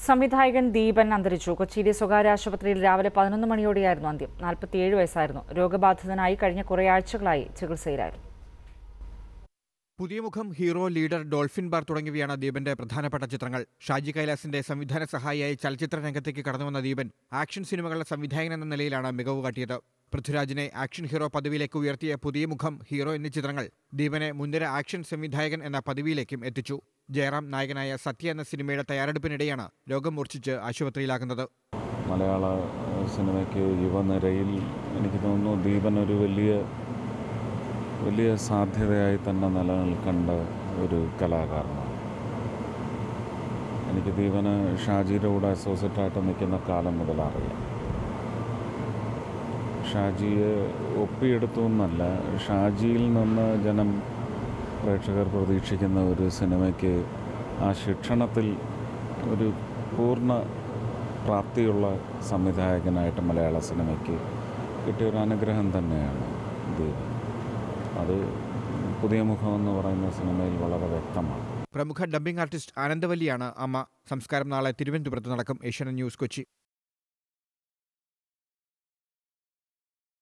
സംവിധായകൻ ദീപൻ അന്തരിച്ചു കൊച്ചിയിലെ സ്വകാര്യ ആശുപത്രിയിൽ രാവിലെ പതിനൊന്ന് മണിയോടെയായിരുന്നു അന്ത്യം നാൽപ്പത്തിയേഴ് വയസ്സായിരുന്നു രോഗബാധിതനായി കഴിഞ്ഞ കുറേ ആഴ്ചകളായി ചികിത്സയിലായിരുന്നു പുതിയ മുഖം ഹീറോ ലീഡർ ഡോൾഫിൻ ബാർ തുടങ്ങിയവയാണ് ദീപന്റെ പ്രധാനപ്പെട്ട ചിത്രങ്ങൾ ഷാജി കൈലാസിന്റെ സംവിധാന സഹായിയായി ചലച്ചിത്ര രംഗത്തേക്ക് കടന്നുവന്ന ദീപൻ ആക്ഷൻ സിനിമകളുടെ സംവിധായകൻ എന്ന നിലയിലാണ് മികവ് കാട്ടിയത് പൃഥ്വിരാജിനെ ആക്ഷൻ ഹീറോ പദവിയിലേക്ക് ഉയർത്തിയ പുതിയ മുഖം ഹീറോ എന്നീ ചിത്രങ്ങൾ ദീപനെ മുൻനിര ആക്ഷൻ സംവിധായകൻ എന്ന പദവിയിലേക്കും എത്തിച്ചു ജയറാം നായകനായ സത്യ എന്ന സിനിമയുടെ തയ്യാറെടുപ്പിനിടെയാണ് രോഗം മൂർച്ഛിച്ച് ആശുപത്രിയിലാകുന്നത് മലയാള സിനിമയ്ക്ക് യുവനിരയിൽ എനിക്ക് തോന്നുന്നു ദീപൻ ഒരു വലിയ വലിയ സാധ്യതയായി തന്നെ നിലനിൽക്കേണ്ട ഒരു കലാകാരനാണ് എനിക്ക് ദീപന് ഷാജിയുടെ കൂടെ അസോസിയേറ്റായിട്ട് നിൽക്കുന്ന കാലം മുതൽ അറിയാം ഷാജിയെ ഒപ്പിയെടുത്തു എന്നല്ല ഷാജിയിൽ നിന്ന് ജനം പ്രേക്ഷകർ പ്രതീക്ഷിക്കുന്ന ഒരു സിനിമയ്ക്ക് ആ ശിക്ഷണത്തിൽ ഒരു പൂർണ്ണ പ്രാപ്തിയുള്ള സംവിധായകനായിട്ട് മലയാള സിനിമയ്ക്ക് കിട്ടിയ ഒരു അനുഗ്രഹം തന്നെയാണ് ദീപൻ അത് പുതിയ മുഖം എന്ന് പറയുന്ന സിനിമയിൽ വളരെ വ്യക്തമാണ് പ്രമുഖ ഡബ്ബിംഗ് ആർട്ടിസ്റ്റ് ആനന്ദവല്ലിയാണ് അമ്മ സംസ്കാരം നാളെ തിരുവനന്തപുരത്ത് നടക്കും ഏഷ്യാനെറ്റ് ന്യൂസ് കൊച്ചി